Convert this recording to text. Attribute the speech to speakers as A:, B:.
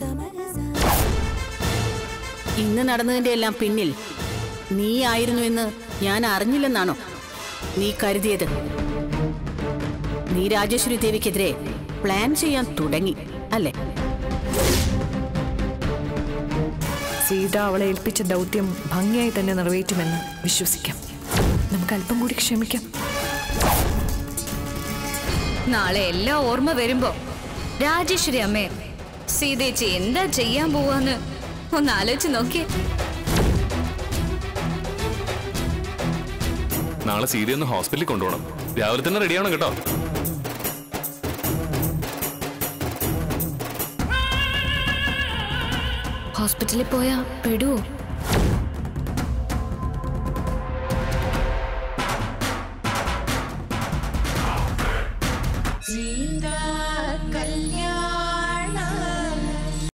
A: ഇന്ന് നടന്നതിന്റെ എല്ലാം പിന്നിൽ നീ ആയിരുന്നു എന്ന് ഞാൻ അറിഞ്ഞില്ലെന്നാണോ നീ കരുതിയത് നീ രാജേശ്വരി ദേവിക്കെതിരെ പ്ലാൻ ചെയ്യാൻ തുടങ്ങി അല്ലേ
B: സീത അവളെ ഏൽപ്പിച്ച ദൗത്യം ഭംഗിയായി തന്നെ നിറവേറ്റുമെന്ന് വിശ്വസിക്കാം നമുക്ക് അല്പം കൂടി ക്ഷമിക്കാം
C: നാളെ എല്ലാം ഓർമ്മ വരുമ്പോ രാജേശ്വരി അമ്മേ സീതേച്ചി എന്താ ചെയ്യാൻ പോവാന്ന് ഒന്ന് ആലോചിച്ച് നോക്കിയേ
D: നാളെ സീരിയ ഒന്ന് ഹോസ്പിറ്റലിൽ കൊണ്ടുപോകണം രാവിലെ തന്നെ റെഡിയാവണം കേട്ടോ
C: ഹോസ്പിറ്റലിൽ പോയാ പെടുവോ